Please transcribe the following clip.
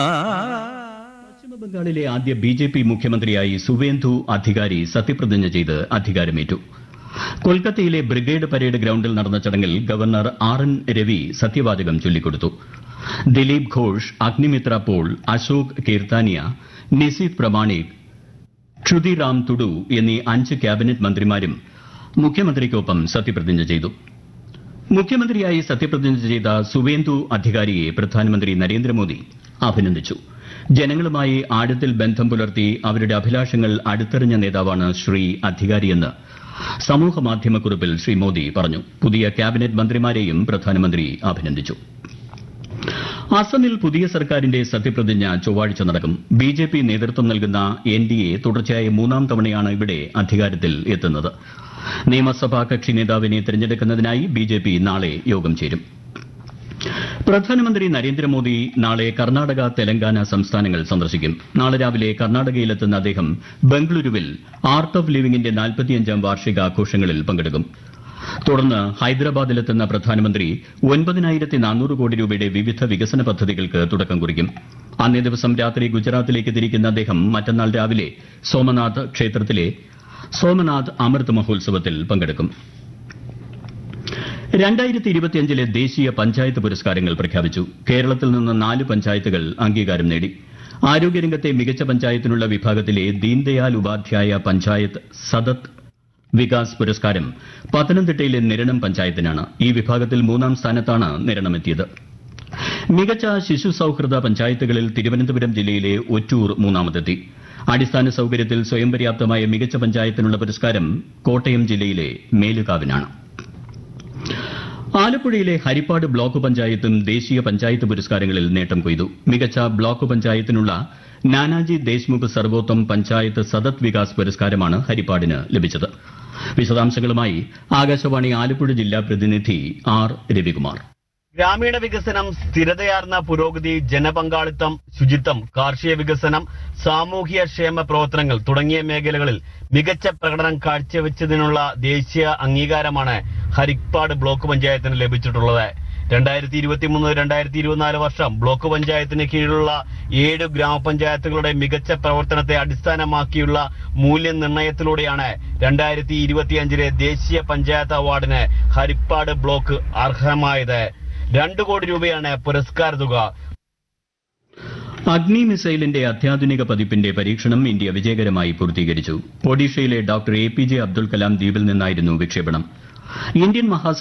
പശ്ചിമബംഗാളിലെ ആദ്യ B J P മുഖ്യമന്ത്രിയായി സുവേന്ദു അധികാരി സത്യപ്രതിജ്ഞ ചെയ്ത് അധികാരമേറ്റു കൊൽക്കത്തയിലെ ബ്രിഗേഡ് പരേഡ് ഗ്രൌണ്ടിൽ നടന്ന ചടങ്ങിൽ ഗവർണർ ആർ എൻ രവി സത്യവാചകം ചൊല്ലിക്കൊടുത്തു ദിലീപ് ഘോഷ് അഗ്നിമിത്ര പോൾ അശോക് കീർത്താനിയ നിസീത് പ്രമാണിക് ക്ഷുതിറാം തുഡു എന്നീ അഞ്ച് ക്യാബിനറ്റ് മന്ത്രിമാരും മുഖ്യമന്ത്രിക്കൊപ്പം സത്യപ്രതിജ്ഞ ചെയ്തു മുഖ്യമന്ത്രിയായി സത്യപ്രതിജ്ഞ ചെയ്ത സുവേന്ദു അധികാരിയെ പ്രധാനമന്ത്രി നരേന്ദ്രമോദി അഭിനന്ദിച്ചു ജനങ്ങളുമായി ആഴത്തിൽ ബന്ധം പുലർത്തി അവരുടെ അഭിലാഷങ്ങൾ അടുത്തെറിഞ്ഞ നേതാവാണ് ശ്രീ അധികാരിയെന്ന് സമൂഹമാധ്യമക്കുറിപ്പിൽ ശ്രീ മോദി പറഞ്ഞു പുതിയ ക്യാബിനറ്റ് മന്ത്രിമാരെയും പ്രധാനമന്ത്രി അഭിനന്ദിച്ചു അസമിൽ പുതിയ സർക്കാരിന്റെ സത്യപ്രതിജ്ഞ ചൊവ്വാഴ്ച നടക്കും ബി ജെ പി നേതൃത്വം നൽകുന്ന എൻ ഡി എ തുടർച്ചയായ മൂന്നാം തവണയാണ് ഇവിടെ അധികാരത്തിൽ എത്തുന്നത് നിയമസഭാ കക്ഷി നേതാവിനെ തെരഞ്ഞെടുക്കുന്നതിനായി ബി ജെ പി നാളെ യോഗം ചേരും പ്രധാനമന്ത്രി നരേന്ദ്രമോദി നാളെ കർണാടക തെലങ്കാന സംസ്ഥാനങ്ങൾ സന്ദർശിക്കും നാളെ രാവിലെ കർണാടകയിലെത്തുന്ന അദ്ദേഹം ബംഗളൂരുവിൽ ആർട്ട് ഓഫ് ലിവിംഗിന്റെ നാൽപ്പത്തിയഞ്ചാം വാർഷികാഘോഷങ്ങളിൽ പങ്കെടുക്കും തുടർന്ന് ഹൈദരാബാദിലെത്തുന്ന പ്രധാനമന്ത്രി ഒൻപതിനായിരത്തി നാനൂറ് കോടി രൂപയുടെ വിവിധ വികസന പദ്ധതികൾക്ക് തുടക്കം കുറിക്കും അന്നേ ദിവസം രാത്രി ഗുജറാത്തിലേക്ക് തിരിക്കുന്ന അദ്ദേഹം മറ്റന്നാൾ രാവിലെ സോമനാഥ് ക്ഷേത്രത്തിലെ സോമനാഥ് അമൃത് മഹോത്സവത്തിൽ പങ്കെടുക്കും രണ്ടായിരത്തി ഇരുപത്തിയഞ്ചിലെ ദേശീയ പഞ്ചായത്ത് പുരസ്കാരങ്ങൾ പ്രഖ്യാപിച്ചു കേരളത്തിൽ നിന്ന് നാല് പഞ്ചായത്തുകൾ അംഗീകാരം നേടി ആരോഗ്യരംഗത്തെ മികച്ച പഞ്ചായത്തിനുള്ള വിഭാഗത്തിലെ ദീൻദയാൽ ഉപാധ്യായ പഞ്ചായത്ത് സതത് വികാസ് പുരസ്കാരം പത്തനംതിട്ടയിലെ നിരണം പഞ്ചായത്തിനാണ് ഈ വിഭാഗത്തിൽ മൂന്നാം സ്ഥാനത്താണ് നിരണമെത്തിയത് മികച്ച ശിശു സൌഹൃദ പഞ്ചായത്തുകളിൽ തിരുവനന്തപുരം ജില്ലയിലെ ഒറ്റൂർ മൂന്നാമതെത്തി അടിസ്ഥാന സൌകര്യത്തിൽ സ്വയം പര്യാപ്തമായ മികച്ച പഞ്ചായത്തിനുള്ള പുരസ്കാരം കോട്ടയം ജില്ലയിലെ മേലുകാവിനാണ് ആലപ്പുഴയിലെ ഹരിപ്പാട് ബ്ലോക്ക് പഞ്ചായത്തും ദേശീയ പഞ്ചായത്ത് പുരസ്കാരങ്ങളിൽ നേട്ടം കൊയ്തു മികച്ച ബ്ലോക്ക് പഞ്ചായത്തിനുള്ള നാനാജി ദേശ്മുഖ് സർവോത്തം പഞ്ചായത്ത് സതത് വികാസ് പുരസ്കാരമാണ് ഹരിപ്പാടിന് ലഭിച്ചത് വിശദാംശങ്ങളുമായി ആകാശവാണി ആലപ്പുഴ ജില്ലാ പ്രതിനിധി ആർ രവികുമാർ ഗ്രാമീണ വികസനം സ്ഥിരതയാർന്ന പുരോഗതി ജനപങ്കാളിത്തം ശുചിത്വം കാർഷിക വികസനം സാമൂഹ്യ ക്ഷേമ പ്രവർത്തനങ്ങൾ തുടങ്ങിയ മേഖലകളിൽ മികച്ച പ്രകടനം കാഴ്ചവെച്ചതിനുള്ള ദേശീയ അംഗീകാരമാണ് ഹരിപ്പാട് ബ്ലോക്ക് പഞ്ചായത്തിന് ലഭിച്ചിട്ടുള്ളത് രണ്ടായിരത്തി ഇരുപത്തിമൂന്ന് രണ്ടായിരത്തി ഇരുപത്തിനാല് വർഷം ബ്ലോക്ക് പഞ്ചായത്തിന് കീഴിലുള്ള ഏഴ് ഗ്രാമപഞ്ചായത്തുകളുടെ മികച്ച പ്രവർത്തനത്തെ അടിസ്ഥാനമാക്കിയുള്ള മൂല്യനിർണ്ണയത്തിലൂടെയാണ് രണ്ടായിരത്തി ഇരുപത്തിയഞ്ചിലെ ദേശീയ പഞ്ചായത്ത് അവാർഡിന് ഹരിപ്പാട് ബ്ലോക്ക് അർഹമായത് രണ്ടു കോടി രൂപയാണ് പുരസ്കാര തുക അഗ്നി മിസൈലിന്റെ അത്യാധുനിക പതിപ്പിന്റെ പരീക്ഷണം ഇന്ത്യ വിജയകരമായി പൂർത്തീകരിച്ചു ഒഡീഷയിലെ doctor A P J Abdul Kalam ദ്വീപിൽ നിന്നായിരുന്നു വിക്ഷേപണം ഇന്ത്യൻ മഹാ